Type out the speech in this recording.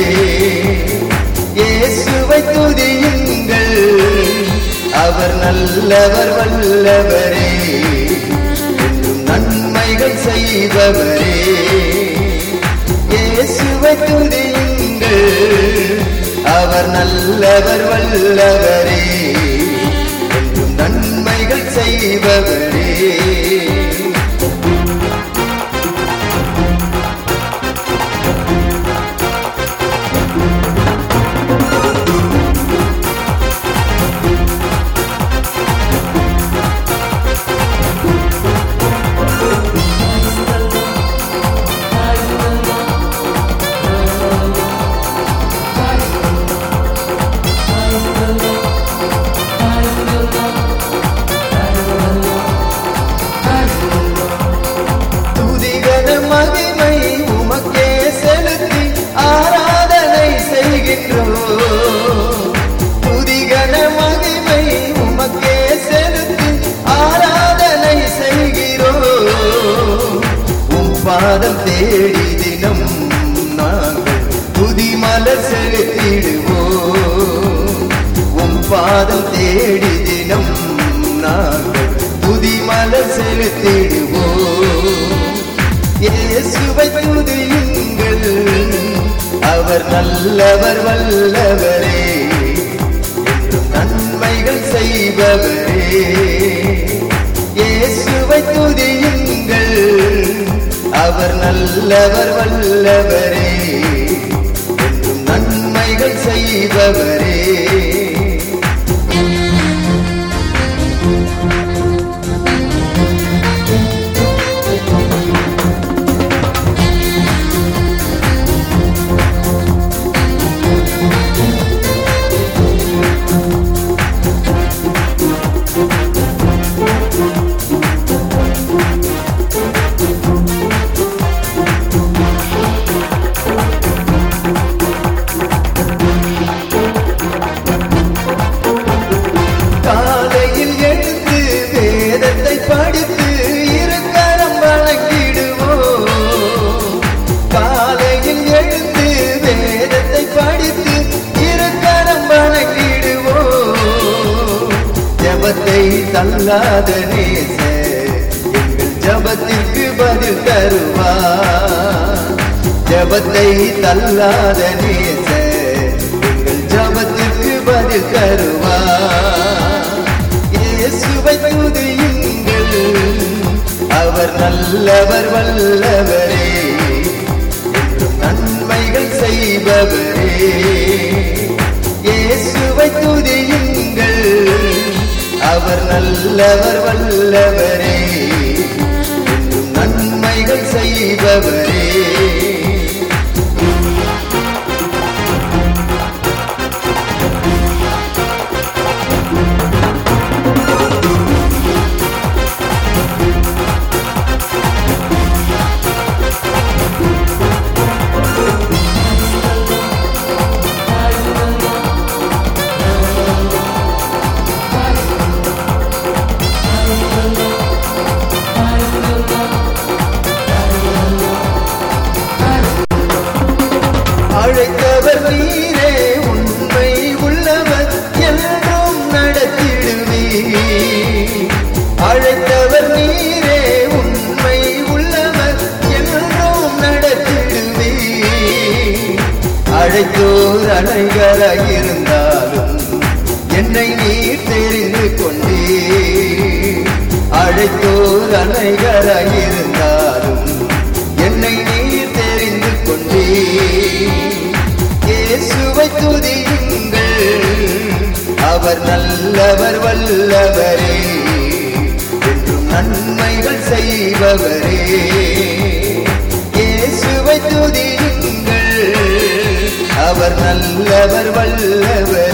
இயேசுவை துதியுங்கள் அவர் நல்லவர் வல்லவரே என்றும் நன்மைகள் செய்பவரே இயேசுவை துதியுங்கள் அவர் நல்லவர் வல்லவரே என்றும் நன்மைகள் செய்பவரே துதிகன மகிமை உமக்கே செலுத்தி ஆராதனை செய்கின்றோம் துதிகன மகிமை உமக்கே செலுத்தி ஆராதனை செய்கிறோம் உம் பாதம் தேடி தினம் நாங்கள் துதிமலர் செலுத்திடுவோம் உம் பாதம் தேடி தினம் நாங்கள் துதிமலர் செலுத்திடுவோம் இயேசுவை துதியுங்கள் அவர் நல்லவர் வல்லவரே என்றும் நன்மைகள் செய்பவரே இயேசுவை துதியுங்கள் அவர் நல்லவர் வல்லவரே என்றும் நன்மைகள் செய்பவரே காலையில் எழுந்து வேதத்தை படித்து இருக்கரம் வழங்கிடுவோம் காலையில் எழுந்து வேதத்தை படித்து இருக்கரம் வழங்கிடுவோம் ஜபத்தை தள்ளாத நேச எங்கள் ஜபத்திற்கு பதில் தருவார் ஜபத்தை தள்ளாத நேச எங்கள் ஜபத்திற்கு பதில் தருவார் இயேசுவை துதியுங்கள் அவர் நல்லவர் வல்லவரே என்றும் நன்மைகள் செய்பவரே இயேசுவை துதியுங்கள் அவர் நல்லவர் வல்லவரே என்றும் நன்மைகள் செய்பவரே அழைத்தவர் நீரே உண்மை உள்ளவர் என்றும் நடத்திடுவே அழைத்தவர் நீரே உண்மை உள்ளவர் என்றும் நடத்திடுவே அழைத்தோர் அனைகராயிருந்தாலும் என்னை நீர் தெரிந்து கொண்டே அழைத்தோர் அனைகராயிருந்தாலும் என்னை நீர் தெரிந்து கொண்டே இயேசுவை துதியுங்கள் அவர் நல்லவர் வல்லவரே என்றும் நன்மைகள் செய்பவரே இயேசுவை துதியுங்கள் அவர் நல்லவர் வல்லவரே